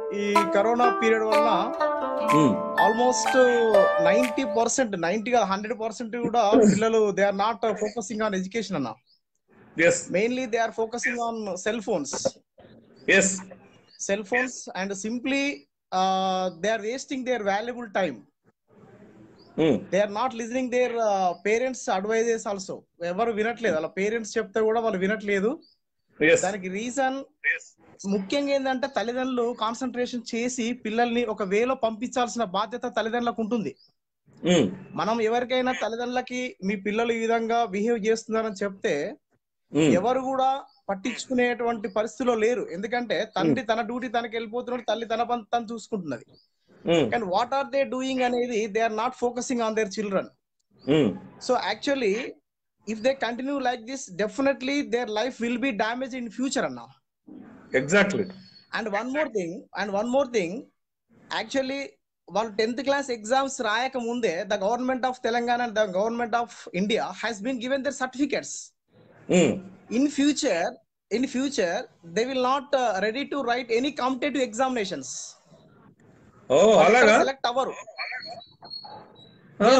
ఈ corona period వలన um, almost ninety percent ninety hundred percent కూడా పిల్లలు they are not focusing on education అన్న yes mainly they are focusing on cell phones yes cell phones and simply they are wasting their valuable time um, they are not listening their parents advises also ఎవరు వినట్లేదు వాళ్ళ parents చెప్తే కూడా వాళ్ళు వినట్లేదు yes దానికి reason ముఖ్యంగా ఏంటంటే తల్లిదండ్రులు కాన్సన్ట్రేషన్ చేసి పిల్లల్ని ఒక వేలో పంపించాల్సిన బాధ్యత తల్లిదండ్రులకు ఉంటుంది ఉమ్, మనం ఎవరికైనా తల్లిదండ్రులకి మీ పిల్లలు ఈ విధంగా బిహేవ్ చేస్తున్నారని చెప్తే ఉమ్, ఎవరు కూడా పట్టించుకునేటువంటి పరిస్థితిలో లేరు ఎందుకంటే తండ్రి తన డ్యూటీ తనకి వెళ్ళిపోతున్నాడు తల్లి తన పని తను చూసుకుంటున్నది ఉమ్, కానీ వాట్ ఆర్ దే డూయింగ్ అనేది they are not focusing on their children um, so actually if they continue like this definitely their life will be damage in future అన్నా exactly and one more thing and one more thing actually వాళ్ళు tenth class exams రాయక ముందే the government of Telangana and the government of India has been given their certificates um, in future in future they will not ready to write any competitive examinations ఓ అలాగా select అవ్వరు ఆ,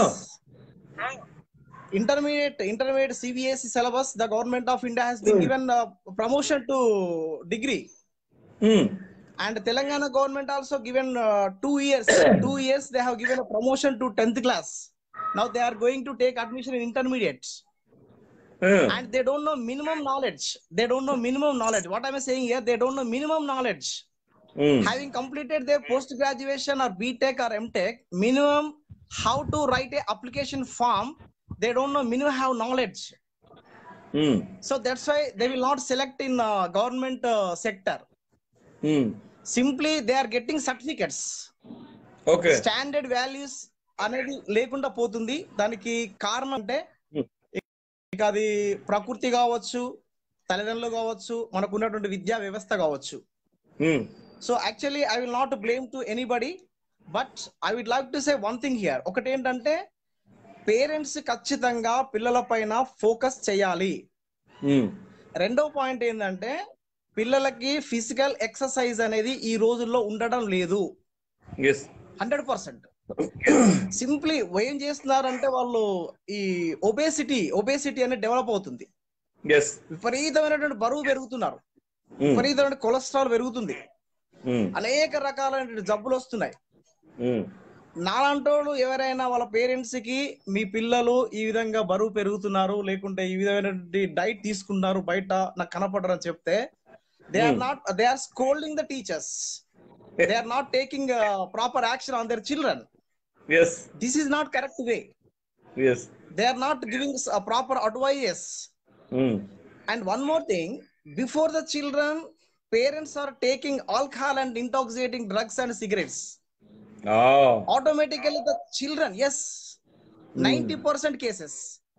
intermediate intermediate cbse syllabus the government of india has been Hmm. given uh, promotion to degree um, and telangana government also given uh, two years two years they have given a promotion to 10th class now they are going to take admission in intermediate ఆ, and they don't know minimum knowledge they don't know minimum knowledge what am i saying here they don't know minimum knowledge um, having completed their post graduation or btech or mtech minimum how to write a application form they don't know minimum have knowledge um, so that's why they will not select in uh, government uh, sector um, simply they are getting certificates okay standard values అనేది లేకుండా పోతుంది దానికి కారణం అంటే Hmm. ఇక అది ప్రకృతి కావచ్చు తల్లిదండ్రులు కావచ్చు మనకు ఉన్నటువంటి విద్యా వ్యవస్థ కావచ్చు um, so actually I will not blame to anybody but I would like to say one thing here ఒకటి ఏంటంటే పేరెంట్స్ ఖచ్చితంగా పిల్లల పైన ఫోకస్ చేయాలి ఉమ్, రెండో పాయింట్ ఏంటంటే పిల్లలకి ఫిజికల్ ఎక్సర్సైజ్ అనేది ఈ రోజుల్లో ఉండడం లేదు ఎస్ హండ్రెడ్ పర్సెంట్ సింప్లీ ఏం చేస్తున్నారంటే వాళ్ళు ఈ ఒబేసిటీ ఒబేసిటీ అనేది డెవలప్ అవుతుంది ఎస్ విపరీతమైనటువంటి బరువు పెరుగుతున్నారు ఉమ్, విపరీతమైన కొలెస్ట్రాల్ పెరుగుతుంది ఉమ్, అనేక రకాలైన జబ్బులు వస్తున్నాయి ఉమ్, నాలంటోళ్ళు ఎవరైనా వాళ్ళ పేరెంట్స్ కి మీ పిల్లలు ఈ విధంగా బరువు పెరుగుతున్నారు లేకుంటే ఈ విధమైనటువంటి డైట్ తీసుకున్నారు బయట నాకు కనపడరు అని చెప్తే they are Hmm. Not they are scolding the teachers they are not taking proper action on their children yes this is not correct way yes they are not giving proper advises um, and one more thing before the children parents are taking alcohol and intoxicating drugs and cigarettes ah, automatically the children yes 90% cases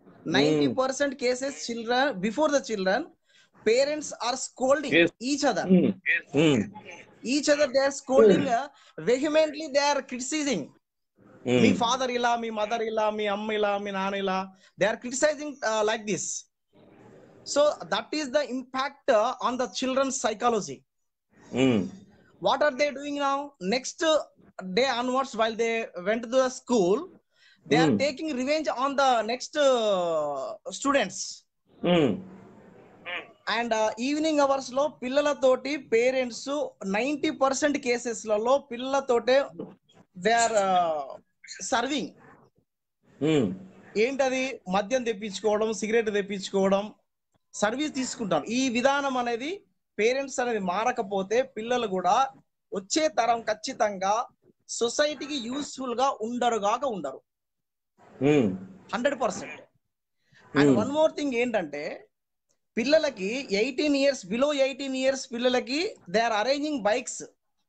90% cases children before the children parents are scolding Yes. each other um, um, each other they are scolding uh, vehemently they are criticizing um, మీ father ఇలా మీ mother ఇలా మీ అమ్మ ఇలా మీ నాన్న ఇలా they are criticizing like this so that is the impact on the childrens psychology um, what are they doing now next uh, day onwards while they went to the school they are Hmm. taking revenge on the next uh, students um, and evening hours లో పిల్లలతోటి parents ninety percent cases లలో పిల్లలతోటే they are serving um, ఏంటది మద్యం తెప్పించుకోవడం cigarette తెప్పించుకోవడం service తీసుకుంటారు ఈ విధానం అనేది పేరెంట్స్ అనేది మారకపోతే పిల్లలు కూడా వచ్చే తరం ఖచ్చితంగా సొసైటీకి యూస్ఫుల్ గా ఉండరుగాక ఉండరు um, hundred percent and Hmm. One more thing ఏంటంటే పిల్లలకి eighteen years below eighteen years పిల్లలకి they are arranging bikes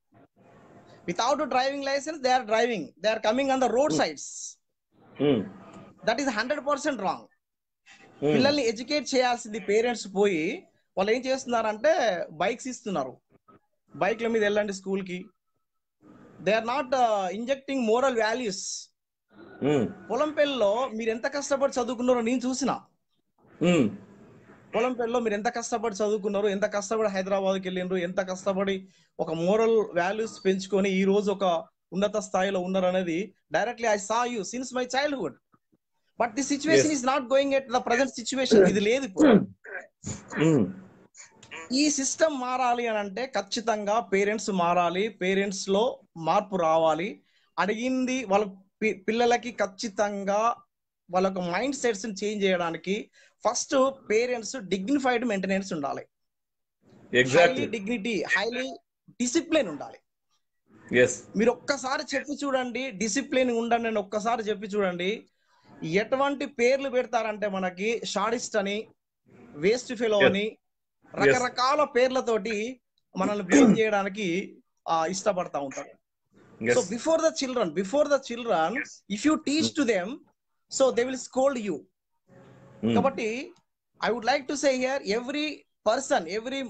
without driving licence they are driving they are coming on the road sides um, that is hundred percent wrong um, పిల్లల్ని educate చేయాల్సింది parents పోయి వాళ్ళు ఏం చేస్తున్నారంటే bikes ఇస్తున్నారు బైక్ల మీద వెళ్ళండి స్కూల్ కి they are not injecting moral values um, పొలం పెళ్ళలో మీరు ఎంత కష్టపడి చదువుకున్నారో నేను చూసిన ఉమ్, పొలంపేటలో మీరు ఎంత కష్టపడి చదువుకున్నారు ఎంత కష్టపడి హైదరాబాద్కి వెళ్ళిండ్రు ఎంత కష్టపడి ఒక మోరల్ వాల్యూస్ పెంచుకొని ఈ రోజు ఒక ఉన్నత స్థాయిలో ఉన్నారు అనేది directly I saw you since my childhood but the situation Yes. Is not going at the present situation ఇది లేదు ఇప్పుడు ఉమ్, ఈ సిస్టమ్ మారాలి అని అంటే ఖచ్చితంగా పేరెంట్స్ మారాలి పేరెంట్స్ లో మార్పు రావాలి అడిగింది వాళ్ళ పి- పిల్లలకి ఖచ్చితంగా వాళ్ళ మైండ్ సెట్స్ చేంజ్ చేయడానికి ఫస్ట్ పేరెంట్స్ డిగ్నిఫైడ్ మెయింటెనెన్స్ ఉండాలి highly exactly dignity highly discipline ఉండాలి ఎస్ మీరు ఒక్కసారి చెప్పి చూడండి డిసిప్లిన్ ఉండండి అని ఒక్కసారి చెప్పి చూడండి ఎటువంటి పేర్లు పెడతారంటే మనకి షాడిస్ట్ అని వేస్ట్ ఫెలో Yes. అని రకరకాల పేర్లతోటి మనల్ని బ్లేమ్ చేయడానికి ఆ, ఇష్టపడతా ఉంటారు so yes before the children before the children if you teach to them so they will scold you కాబట్టి I would like to say here every person every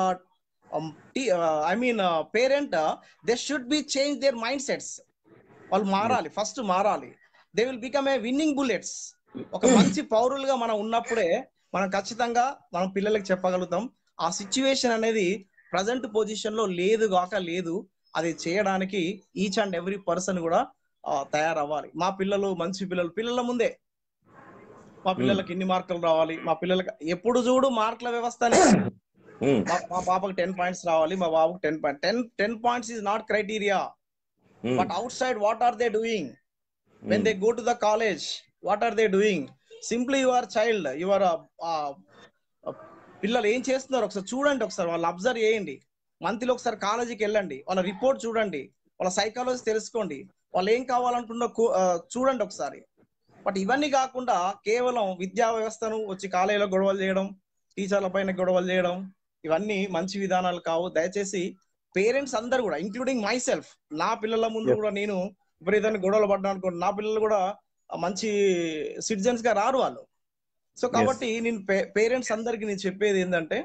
I mean parent they should be change their mind sets వాళ్ళు మారాలి first మారాలి they will become a winning bullets ఒక మంచి పౌరులుగా మనం ఉన్నప్పుడే మనం ఖచ్చితంగా మనం పిల్లలకి చెప్పగలుగుతాం ఆ సిచ్యువేషన్ అనేది ప్రజెంట్ పొజిషన్ లో లేదు గాక లేదు అది చేయడానికి ఈచ్ అండ్ ఎవ్రీ పర్సన్ కూడా ఆ, తయారవ్వాలి మా పిల్లలు మంచి పిల్లలు పిల్లల ముందే మా పిల్లలకి ఇన్ని మార్కులు రావాలి మా పిల్లలకి ఎప్పుడు చూడు మార్కుల వ్యవస్థనే మా మా పాపకు టెన్ పాయింట్స్ రావాలి మా బాబుకి ten point ten ten points is not criteria but outside what are they doing when they go to the college what are they doing simply your child your uh, uh, uh, పిల్లలు ఏం చేస్తున్నారు ఒకసారి చూడండి ఒకసారి వాళ్ళు observe చేయండి monthly ఒకసారి కాలేజీకి వెళ్ళండి వాళ్ళ రిపోర్ట్ చూడండి వాళ్ళ సైకాలజీ తెలుసుకోండి వాళ్ళు ఏం కావాలనుకున్న చూడండి ఒకసారి బట్ ఇవన్నీ కాకుండా కేవలం విద్యా వ్యవస్థను వచ్చి కాలేజీలో గొడవలు చేయడం టీచర్ల పైన గొడవలు చేయడం ఇవన్నీ మంచి విధానాలు కావు దయచేసి పేరెంట్స్ అందరు కూడా ఇంక్లూడింగ్ మై సెల్ఫ్ నా పిల్లల ముందు Yes. కూడా నేను విపరీతంగా గొడవలు పడ్డా అనుకోండి నా పిల్లలు కూడా మంచి సిటిజన్స్ గా రారు వాళ్ళు సో కాబట్టి నేను పేరెంట్స్ అందరికి నేను చెప్పేది ఏంటంటే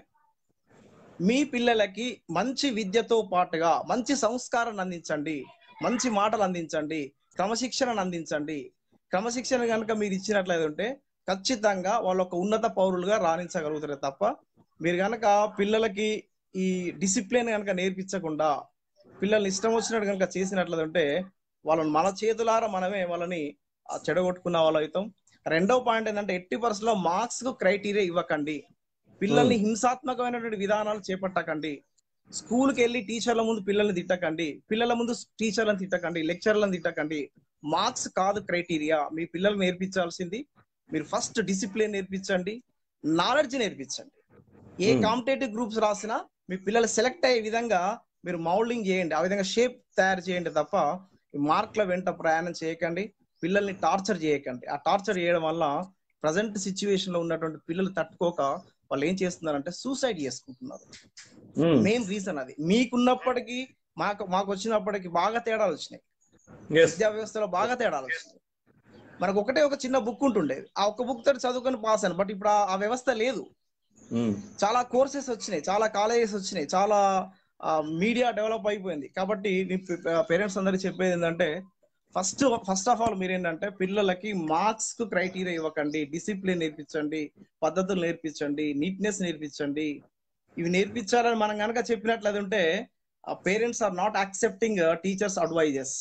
మీ పిల్లలకి మంచి విద్యతో పాటుగా మంచి సంస్కారాన్ని అందించండి మంచి మాటలు అందించండి క్రమశిక్షణను అందించండి క్రమశిక్షణ కనుక మీరు ఇచ్చినట్లయితే ఉంటే ఖచ్చితంగా వాళ్ళు ఒక ఉన్నత పౌరులుగా రాణించగలుగుతారు తప్ప మీరు కనుక పిల్లలకి ఈ డిసిప్లిన్ కనుక నేర్పించకుండా పిల్లల్ని ఇష్టం వచ్చినట్టు కనుక చేసినట్లయితే ఉంటే వాళ్ళని మన చేతులారా మనమే వాళ్ళని ఆ, చెడగొట్టుకున్న వాళ్ళు అవుతాం రెండవ పాయింట్ ఏంటంటే ఎట్టి పరిస్థితుల్లో మార్క్స్ కు క్రైటీరియా ఇవ్వకండి పిల్లల్ని హింసాత్మకమైనటువంటి విధానాలు చేపట్టకండి స్కూల్కి వెళ్ళి టీచర్ల ముందు పిల్లల్ని తిట్టకండి పిల్లల ముందు టీచర్లను తిట్టకండి లెక్చర్లను తిట్టకండి మార్క్స్ కాదు క్రైటీరియా మీ పిల్లలు నేర్పించాల్సింది మీరు ఫస్ట్ డిసిప్లిన్ నేర్పించండి నాలెడ్జ్ నేర్పించండి ఏ Hmm. కాంపిటేటివ్ గ్రూప్స్ రాసినా మీ పిల్లలు సెలెక్ట్ అయ్యే విధంగా మీరు మౌల్డింగ్ చేయండి ఆ విధంగా షేప్ తయారు చేయండి తప్ప ఈ మార్కుల వెంట ప్రయాణం చేయకండి పిల్లల్ని టార్చర్ చేయకండి ఆ టార్చర్ చేయడం వల్ల ప్రజెంట్ సిచ్యువేషన్ లో ఉన్నటువంటి పిల్లలు తట్టుకోక వాళ్ళు ఏం చేస్తున్నారంటే సూసైడ్ చేసుకుంటున్నారు మెయిన్ రీజన్ అది మీకున్నప్పటికీ మాకు మాకు వచ్చినప్పటికీ బాగా తేడాలు వచ్చినాయి ఎస్ విద్యా వ్యవస్థలో బాగా తేడాలు వచ్చినాయి మనకు ఒకటే ఒక చిన్న బుక్ ఉంటుండేది ఆ ఒక్క బుక్ తోటి చదువుకొని పాస్ అయ్యాను బట్ ఇప్పుడు ఆ- ఆ వ్యవస్థ లేదు చాలా కోర్సెస్ వచ్చినాయి చాలా కాలేజెస్ వచ్చినాయి చాలా మీడియా డెవలప్ అయిపోయింది కాబట్టి పేరెంట్స్ అందరికి చెప్పేది ఏంటంటే ఫస్ట్ ఫస్ట్ ఆఫ్ ఆల్ మీరు ఏంటంటే పిల్లలకి మార్క్స్ కు క్రైటీరియా ఇవ్వకండి డిసిప్లిన్ నేర్పించండి పద్ధతులు నేర్పించండి నీట్నెస్ నేర్పించండి ఇవి నేర్పించాలని మనం కనుక చెప్పినట్లయితే ఉంటే parents are not accepting teachers advises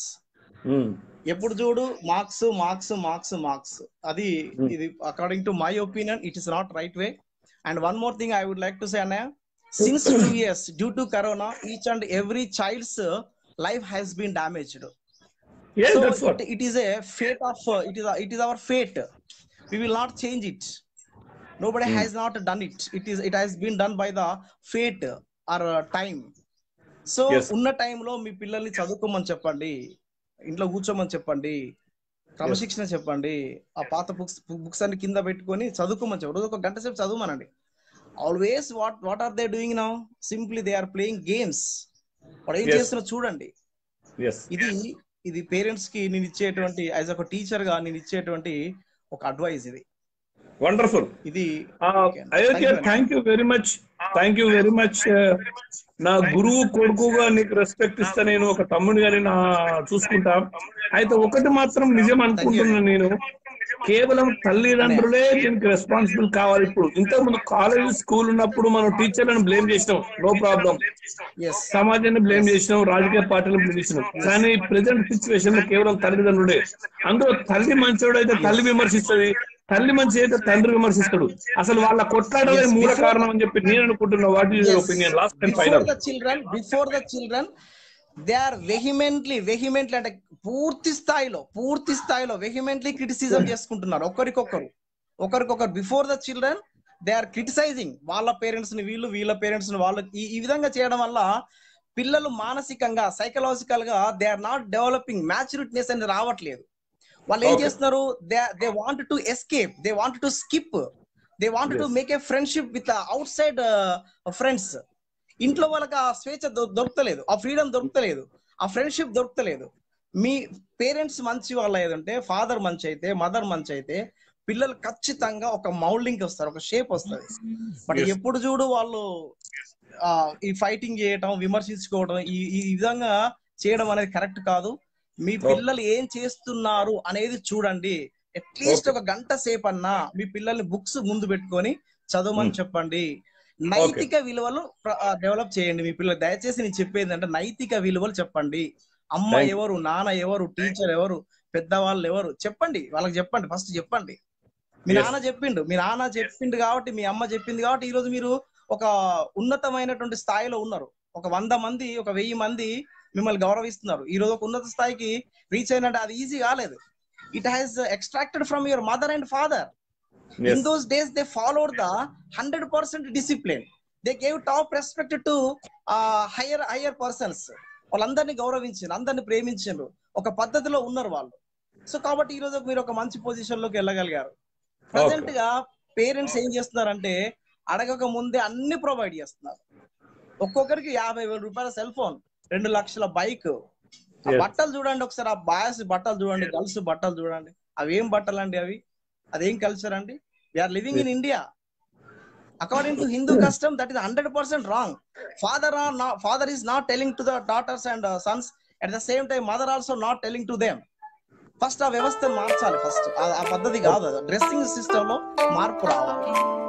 ఎప్పుడు చూడు మార్క్స్ మార్క్స్ మార్క్స్ మార్క్స్ అది Hmm. ఇది according to my opinion it is not right way and one more thing I would like to say అన్నయ్య since two years due to corona each and every child's life has been damaged Yes, so that's what. it, it is a fate of uh, it is a, it is our fate we will not change it nobody Hmm. has not done it it is it has been done by the fate or uh, time so Yes. ఉన్న టైంలో మీ పిల్లల్ని చదువుకోమని చెప్పండి ఇంట్లో కూర్చోమని చెప్పండి క్రమశిక్షణ చెప్పండి ఆ పాత బుక్స్ బుక్స్ అన్ని కింద పెట్టుకొని చదువుకోమని చెప్పండి రోజు ఒక గంట సేపు చదువుమనండి always what what are they doing now simply they are playing games వాడు ఏం Yes. చేస్తున్నా చూడండి Yes. ఇది ఇది పేరెంట్స్ కి నేను ఇచ్చేటువంటి యాజ్ ఒక టీచర్ గా నేను ఇచ్చేటువంటి ఒక అడ్వైస్ ఇది Wonderful. ఇది Uh, Okay. Ayodhya Thank you. Thank you very much thank you very much నా గురువు కొడుకుగా నీకు రెస్పెక్ట్ ఇస్తా నేను ఒక తమ్ముడిగా నేను ఆ, చూసుకుంటా అయితే ఒకటి మాత్రం నిజం అనుకుంటున్నా నేను కేవలం తల్లిదండ్రులే దీనికి రెస్పాన్సిబుల్ కావాలి ఇప్పుడు ఇంతకు ముందు కాలేజ్ స్కూల్ ఉన్నప్పుడు మనం టీచర్లను బ్లేమ్ చేసినాం నో ప్రాబ్లం ఎస్ సమాజాన్ని బ్లేమ్ చేసినాం రాజకీయ పార్టీలను బ్లేమ్ చేసినాం కానీ ప్రెసెంట్ సిచ్యువేషన్ లో కేవలం తల్లిదండ్రులే అందులో తల్లి మంచోడు అయితే తల్లి విమర్శిస్తుంది తల్లి మంచి అయితే తండ్రి విమర్శిస్తాడు అసలు వాళ్ళ కొట్లాడలే Yes, మూల before- కారణం అని చెప్పి నేను అనుకుంటున్నా what is opinion last and before final the children before the children they are vehemently vehemently అంటే పూర్తి స్థాయిలో పూర్తి స్థాయిలో వెహిమెంట్లీ క్రిటిసిజం చేసుకుంటున్నారు ఒకరికొకరు ఒకరికొకరు before the children they are criticizing వాళ్ళ పేరెంట్స్ ని వీళ్ళు వీళ్ళ పేరెంట్స్ ని వాళ్ళు ఈ ఈ విధంగా చేయడం వల్ల పిల్లలు మానసికంగా సైకలాజికల్ గా they are not developing maturityness అనేది రావట్లేదు వాళ్ళు ఏం Okay. చేస్తున్నారు they they want to escape they want to skip they want to Yes. Make a friendship with outside friends ఇంట్లో వాళ్ళకి ఆ స్వేచ్ఛ దొ- దొరకలేదు ఆ ఫ్రీడమ్ దొరకలేదు ఆ ఫ్రెండ్షిప్ దొరకలేదు మీ పేరెంట్స్ మంచి వాళ్ళు ఏదంటే ఫాదర్ మంచి అయితే మదర్ మంచి అయితే పిల్లలు ఖచ్చితంగా ఒక మౌల్డింగ్ వస్తారు ఒక షేప్ వస్తుంది బట్ Yes. ఎప్పుడు చూడు వాళ్ళు ఆ, ఈ ఫైటింగ్ చేయటం విమర్శించుకోవడం ఈ ఈ విధంగా చేయడం అనేది కరెక్ట్ కాదు మీ పిల్లలు ఏం చేస్తున్నారు అనేది చూడండి అట్లీస్ట్ ఒక గంట సేపు అన్నా మీ పిల్లల్ని బుక్స్ ముందు పెట్టుకొని చదవమని Hmm. చెప్పండి నైతిక విలువలు డెవలప్ చేయండి మీ పిల్లలు దయచేసి నేను చెప్పేది అంటే నైతిక విలువలు చెప్పండి అమ్మ Thank you. ఎవరు నాన్న ఎవరు టీచర్ ఎవరు పెద్దవాళ్ళు ఎవరు చెప్పండి వాళ్ళకి చెప్పండి ఫస్ట్ చెప్పండి మీ Yes. నాన్న చెప్పిండు మీ నాన్న చెప్పిండు కాబట్టి మీ అమ్మ చెప్పింది కాబట్టి ఈ రోజు మీరు ఒక ఉన్నతమైనటువంటి స్థాయిలో ఉన్నారు ఒక వంద మంది ఒక వెయ్యి మంది మిమ్మల్ని గౌరవిస్తున్నారు ఈ రోజు ఒక ఉన్నత స్థాయికి రీచ్ అయినట్టు అది ఈజీ కాలేదు it has extracted from your mother and father in those days they followed the hundred percent discipline they gave top respect to higher higher persons వాళ్ళందరినీ గౌరవించారు అందరిని ప్రేమించారు ఒక పద్ధతిలో ఉన్నారు వాళ్ళు సో కాబట్టి ఈ రోజు మీరు ఒక మంచి పొజిషన్ లోకి వెళ్ళగలిగారు ప్రజెంట్ గా పేరెంట్స్ ఏం చేస్తున్నారంటే అడగక ముందే అన్ని ప్రొవైడ్ చేస్తున్నారు ఒక్కొక్కరికి యాభై వేల రూపాయల సెల్ ఫోన్ రెండు లక్షల బైక్ ఆ Yes. బట్టలు చూడండి ఒకసారి ఆ బాయ్స్ బట్టలు చూడండి గర్ల్స్ బట్టలు చూడండి అవి ఏం బట్టలు అండి అవి అదేం కల్చర్ అండి we are living in India according to Hindu custom that is hundred percent wrong father are father is not telling to the daughters and sons at the same time mother also not telling to them first ఆ వ్యవస్థను మార్చాలి first ఆ పద్ధతి కాదు dressing system లో మార్పు రావాలి